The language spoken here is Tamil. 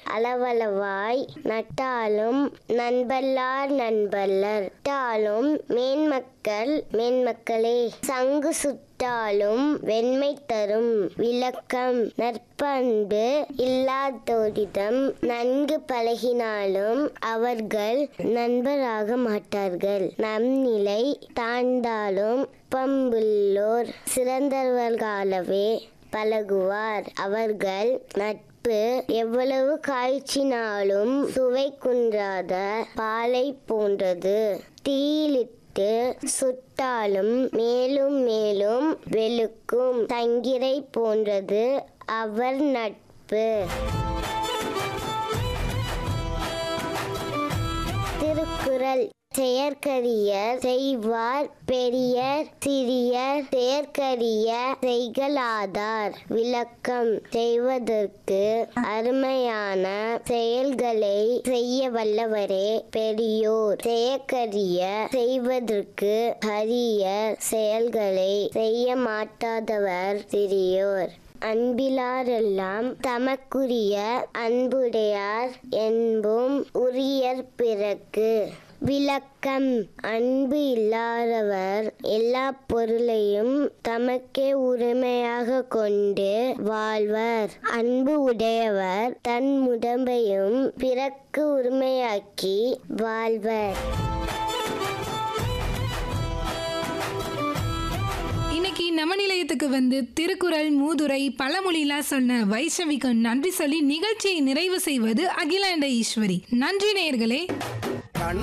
அளவளவாய் நட்டாலும் நண்பல்லார் நண்பல்லர் நட்டாலும் மேன்மக்கள் மேன்மக்களே சங்கு சுட்டாலும் வெண்மை தரும் விளக்கம் நற்பண்பு இல்லாதோரிடம் நன்கு பழகினாலும் அவர்கள் நண்பராக மாட்டார்கள் நம் நிலை தாழ்ந்தாலும் பம்புள்ளோர் சிறந்தவர்களாகவே பழகுவார் அவர்கள் நட்பு எவ்வளவு காய்ச்சினாலும் சுவை குன்றாத பாலை போன்றது தீயிலிட்டு சுட்டாலும் மேலும் மேலும் வெளுக்கும் தங்கிரை போன்றது அவர் நட்பு திருக்குறள் செயற்கரியர் செய்வார் பெரியர் சிறியர் செயற்கரிய செய்கலாதார் விளக்கம் செய்வதற்கு அருமையான செயல்களை செய்ய வல்லவரே பெரியோர் செயற்கரிய செய்வதற்கு அரிய செயல்களை செய்ய மாட்டாதவர் சிறியோர் அன்பிலாரெல்லாம் தமக்குரிய அன்புடையார் என்பும் உரியர் பிறக்கு விளக்கம் அன்பு இல்லாதவர் எல்லா பொருளையும் தமக்கே உரிமையாக கொண்டு வாழ்வர் அன்பு உடையவர் தன் உடம்பையும் பிறக்கு உரிமையாக்கி வாழ்வர் இன்னைக்கு நம்ம நிலையத்துக்கு வந்து திருக்குறள் மூதுரை பழமொழிலாம் சொன்ன வைஷ்ணவிக்கு நன்றி சொல்லி நிகழ்ச்சியை நிறைவு செய்வது அகிலாண்ட ஈஸ்வரி நன்றி நேயர்களே